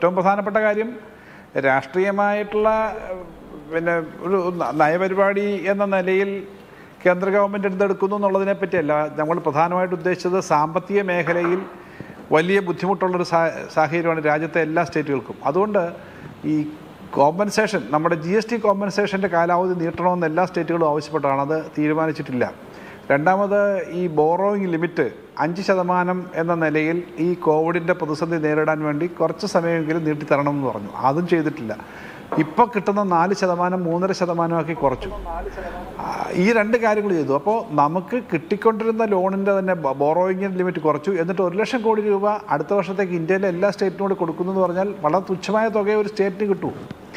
ഏറ്റവും പ്രധാനപ്പെട്ട കാര്യം രാഷ്ട്രീയമായിട്ടുള്ള ഏഹ്, പിന്നെ ഒരു ന- നയപരിപാടി എന്ന നിലയിൽ കേന്ദ്ര ഗവൺമെൻറ് എന്തെടുക്കുന്നു എന്നുള്ളതിനെ പറ്റിയല്ല നമ്മൾ പ്രധാനമായിട്ട് ഉദ്ദേശിച്ചത് സാമ്പത്തിക മേഖലയിൽ വലിയ ബുദ്ധിമുട്ടുള്ളൊരു സാ സാഹചര്യമാണ് രാജ്യത്തെ എല്ലാ സ്റ്റേറ്റുകൾക്കും അതുകൊണ്ട് ഈ കോമ്പൻസേഷൻ നമ്മുടെ ജി എസ് ടി കോമ്പൻസേഷൻ്റെ കാലാവധി നീട്ടണമെന്ന് എല്ലാ സ്റ്റേറ്റുകളും ആവശ്യപ്പെട്ടാണ് അത് തീരുമാനിച്ചിട്ടില്ല രണ്ടാമത് ഈ ബോറോയിങ് ലിമിറ്റ് അഞ്ച് ശതമാനം എന്ന നിലയിൽ ഈ കോവിഡിൻ്റെ പ്രതിസന്ധി നേരിടാൻ വേണ്ടി കുറച്ച് സമയമെങ്കിലും നീട്ടിത്തരണം എന്ന് പറഞ്ഞു അതും ചെയ്തിട്ടില്ല ഇപ്പോൾ കിട്ടുന്ന നാല് ശതമാനം മൂന്നര ശതമാനമാക്കി കുറച്ചു ആ, ഈ രണ്ട് കാര്യങ്ങൾ ചെയ്തു അപ്പോൾ നമുക്ക് കിട്ടിക്കൊണ്ടിരുന്ന ലോണിൻ്റെ തന്നെ ബോറോയിങ് ലിമിറ്റ് കുറച്ചു എന്നിട്ട് ഒരു ലക്ഷം കോടി രൂപ അടുത്ത വർഷത്തേക്ക് ഇന്ത്യയിലെ എല്ലാ സ്റ്റേറ്റിനും കൂടി കൊടുക്കുന്നു എന്ന് പറഞ്ഞാൽ വളരെ തുച്ഛമായ തുക ഒരു സ്റ്റേറ്റിന് കിട്ടൂ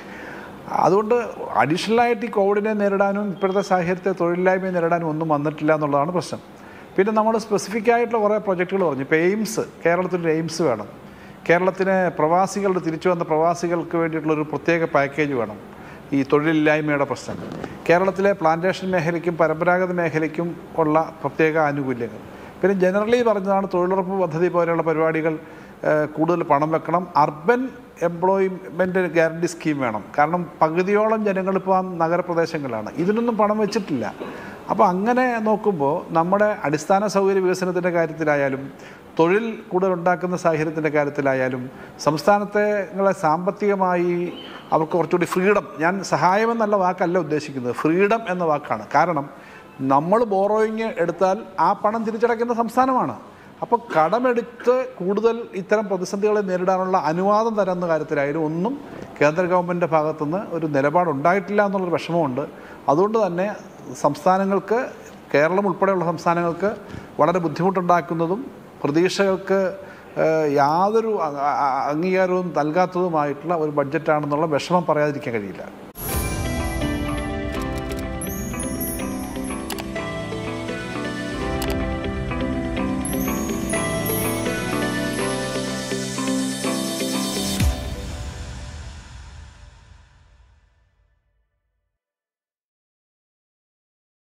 അതുകൊണ്ട് അഡീഷണലായിട്ട് ഈ കോവിഡിനെ നേരിടാനും ഇപ്പോഴത്തെ സാഹചര്യത്തെ തൊഴിലില്ലായ്മയെ നേരിടാനും ഒന്നും വന്നിട്ടില്ല എന്നുള്ളതാണ് പ്രശ്നം പിന്നെ നമ്മൾ സ്പെസിഫിക് ആയിട്ടുള്ള കുറേ പ്രൊജക്റ്റുകൾ പറഞ്ഞു ഇപ്പോൾ എയിംസ് കേരളത്തിലൊരു എയിംസ് വേണം കേരളത്തിന് പ്രവാസികളുടെ തിരിച്ചു വന്ന പ്രവാസികൾക്ക് വേണ്ടിയിട്ടുള്ളൊരു പ്രത്യേക പാക്കേജ് വേണം ഈ തൊഴിലില്ലായ്മയുടെ പ്രശ്നം കേരളത്തിലെ പ്ലാന്റേഷൻ മേഖലയ്ക്കും പരമ്പരാഗത മേഖലയ്ക്കും ഉള്ള പ്രത്യേക ആനുകൂല്യങ്ങൾ പിന്നെ ജനറലി പറഞ്ഞതാണ് തൊഴിലുറപ്പ് പദ്ധതി പോലെയുള്ള പരിപാടികൾ ഏഹ്, കൂടുതൽ പണം വെക്കണം അർബൻ എംപ്ലോയ്മെൻ്റ് ഗ്യാരണ്ടി സ്കീം വേണം കാരണം പകുതിയോളം ജനങ്ങൾ ഇപ്പോൾ ആ നഗരപ്രദേശങ്ങളിലാണ് ഇതിനൊന്നും പണം വെച്ചിട്ടില്ല അപ്പോൾ അങ്ങനെ നോക്കുമ്പോൾ നമ്മുടെ അടിസ്ഥാന സൗകര്യ വികസനത്തിൻ്റെ കാര്യത്തിലായാലും തൊഴിൽ കൂടുതൽ ഉണ്ടാക്കുന്ന സാഹചര്യത്തിൻ്റെ കാര്യത്തിലായാലും സംസ്ഥാനത്തെ ങ്ങളെ സാമ്പത്തികമായി അവർക്ക് കുറച്ചുകൂടി ഫ്രീഡം ഞാൻ സഹായമെന്നുള്ള വാക്കല്ല ഉദ്ദേശിക്കുന്നത് ഫ്രീഡം എന്ന വാക്കാണ് കാരണം നമ്മൾ ബോറോയിങ് എടുത്താൽ ആ പണം തിരിച്ചടയ്ക്കുന്ന സംസ്ഥാനമാണ് അപ്പോൾ കടമെടുത്ത് കൂടുതൽ ഇത്തരം പ്രതിസന്ധികളെ നേരിടാനുള്ള അനുവാദം തരുന്ന കാര്യത്തിലായാലും ഒന്നും കേന്ദ്ര ഗവൺമെൻറ്റിൻ്റെ ഭാഗത്തുനിന്ന് ഒരു നിലപാടുണ്ടായിട്ടില്ല എന്നുള്ളൊരു വിഷമമുണ്ട് അതുകൊണ്ട് തന്നെ സംസ്ഥാനങ്ങൾക്ക് കേരളം ഉൾപ്പെടെയുള്ള സംസ്ഥാനങ്ങൾക്ക് വളരെ ബുദ്ധിമുട്ടുണ്ടാക്കുന്നതും പ്രതീക്ഷകൾക്ക് ഏഹ്, യാതൊരു അ- അ- അംഗീകാരവും നൽകാത്തതുമായിട്ടുള്ള ഒരു ബഡ്ജറ്റാണെന്നുള്ള വിഷമം പറയാതിരിക്കാൻ കഴിയില്ല